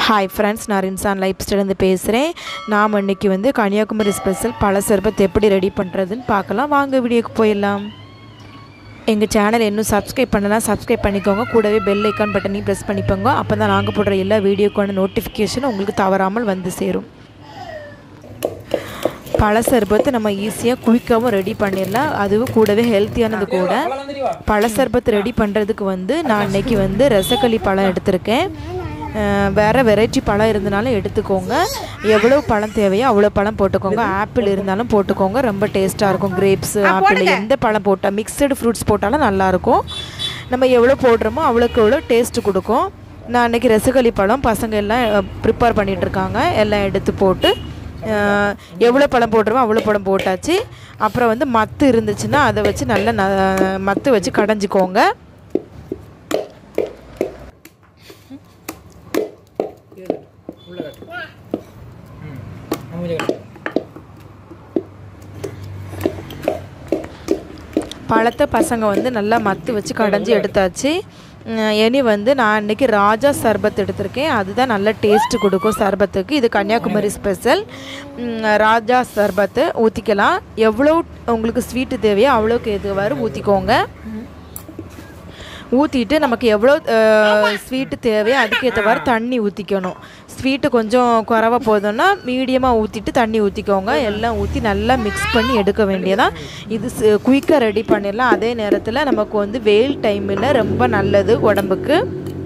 Hi friends நான் ரின்சான் life ஸ்டைலேருந்து பேசுகிறேன் நாம் இன்னைக்கு வந்து கன்னியாகுமரி ஸ்பெஷல் பழ சர்பத் எப்படி ரெடி பண்ணுறதுன்னு பார்க்கலாம் வாங்க வீடியோக்கு போயிடலாம் எங்கள் சேனல் இன்னும் சப்ஸ்கிரைப் பண்ணலாம் சப்ஸ்கிரைப் பண்ணிக்கோங்க கூடவே பெல் ஐக்கான் பட்டனையும் ப்ரெஸ் பண்ணிக்கோங்க அப்போ தான் நாங்கள் போடுற எல்லா வீடியோக்கான நோட்டிஃபிகேஷன் உங்களுக்கு தவறாமல் வந்து சேரும் பழ சர்பத்து நம்ம ஈஸியாக குயிக்காகவும் ரெடி பண்ணிடலாம் அதுவும் கூடவே ஹெல்த்தியானது கூட பழ சர்பத்து ரெடி பண்ணுறதுக்கு வந்து நான் இன்னைக்கு வந்து ரசக்களி பழம் எடுத்திருக்கேன் அஹ் வேறு வெரைட்டி பழம் இருந்தாலும் எடுத்துக்கோங்க எவ்வளோ பழம் தேவையோ அவ்வளோ பழம் போட்டுக்கோங்க ஆப்பிள் இருந்தாலும் போட்டுக்கோங்க ரொம்ப டேஸ்ட்டாக இருக்கும் கிரேப்ஸ் ஆப்பிள் எந்த பழம் போட்டால் மிக்சடு ஃப்ரூட்ஸ் போட்டாலும் நல்லாயிருக்கும் நம்ம எவ்வளோ போடுறோமோ அவ்வளோக்கு எவ்வளோ டேஸ்ட்டு கொடுக்கும் நான் அன்றைக்கி ரசகளி பழம் பசங்க எல்லாம் ப்ரிப்பேர் பண்ணிகிட்டு இருக்காங்க எல்லாம் எடுத்து போட்டு அஹ் எவ்வளோ பழம் போடுறோமோ அவ்வளோ பழம் போட்டாச்சு அப்புறம் வந்து மத்து இருந்துச்சுன்னா அதை வச்சு நல்லா ந மத்து வச்சு கடைஞ்சிக்கோங்க பழத்தை பசங்க வந்து நல்லா மத்து வச்சு கடைஞ்சி எடுத்தாச்சு உம், இனி வந்து நான் இன்னைக்கு ராஜா சர்பத் எடுத்திருக்கேன் அதுதான் நல்ல டேஸ்ட் கொடுக்கும் சர்பத்துக்கு இது கன்னியாகுமரி ஸ்பெஷல் உம், ராஜா சர்பத்து ஊற்றிக்கலாம் எவ்வளோ உங்களுக்கு ஸ்வீட்டு தேவையோ அவ்வளோக்கு எதுவாறு ஊற்றிக்கோங்க ஊற்றிட்டு நமக்கு எவ்வளோ ஸ்வீட்டு தேவையோ அதுக்கேற்றவாறு தண்ணி ஊற்றிக்கணும் ஸ்வீட்டு கொஞ்சம் குறவா போதும்னா மீடியமாக ஊற்றிட்டு தண்ணி ஊற்றிக்கோங்க எல்லாம் ஊற்றி நல்லா மிக்ஸ் பண்ணி எடுக்க வேண்டியதான் இது குயிக்காக ரெடி பண்ணிடலாம் அதே நேரத்தில் நமக்கு வந்து வெயில் டைமில் ரொம்ப நல்லது உடம்புக்கு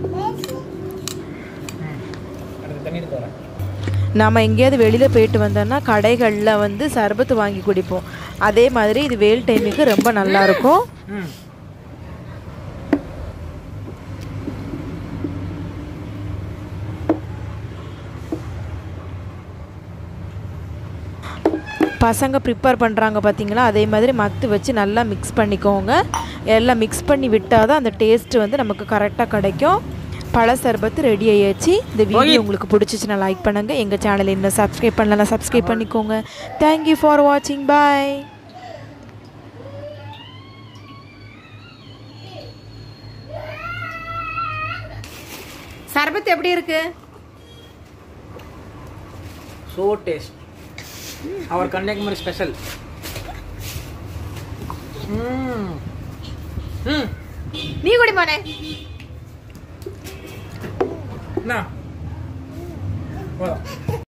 நம்ம எங்கேயாவது வெளியில் போயிட்டு வந்தோம்னா கடைகளில் வந்து சர்பத்து வாங்கி குடிப்போம் அதே மாதிரி இது வெயில் டைமுக்கு ரொம்ப நல்லாயிருக்கும் பசங்க ப்ரிப்பேர் பண்ணுறாங்க பார்த்தீங்களா அதே மாதிரி மத்து வச்சு நல்லா மிக்ஸ் பண்ணிக்கோங்க எல்லாம் மிக்ஸ் பண்ணி விட்டால் தான் அந்த டேஸ்ட்டு வந்து நமக்கு கரெக்டாக கிடைக்கும் பழ சர்பத்து ரெடி ஆயாச்சு இந்த வீடியோ உங்களுக்கு பிடிச்சிச்சுன்னா லைக் பண்ணுங்கள் எங்கள் சேனலை இன்னும் சப்ஸ்கிரைப் பண்ணலாம் சப்ஸ்கிரைப் பண்ணிக்கோங்க தேங்க்யூ ஃபார் வாட்சிங் பாய் சர்பத் எப்படி இருக்கு so taste our kanyakumari special mm. Mm. நீ குடி போனே Na. Voilà.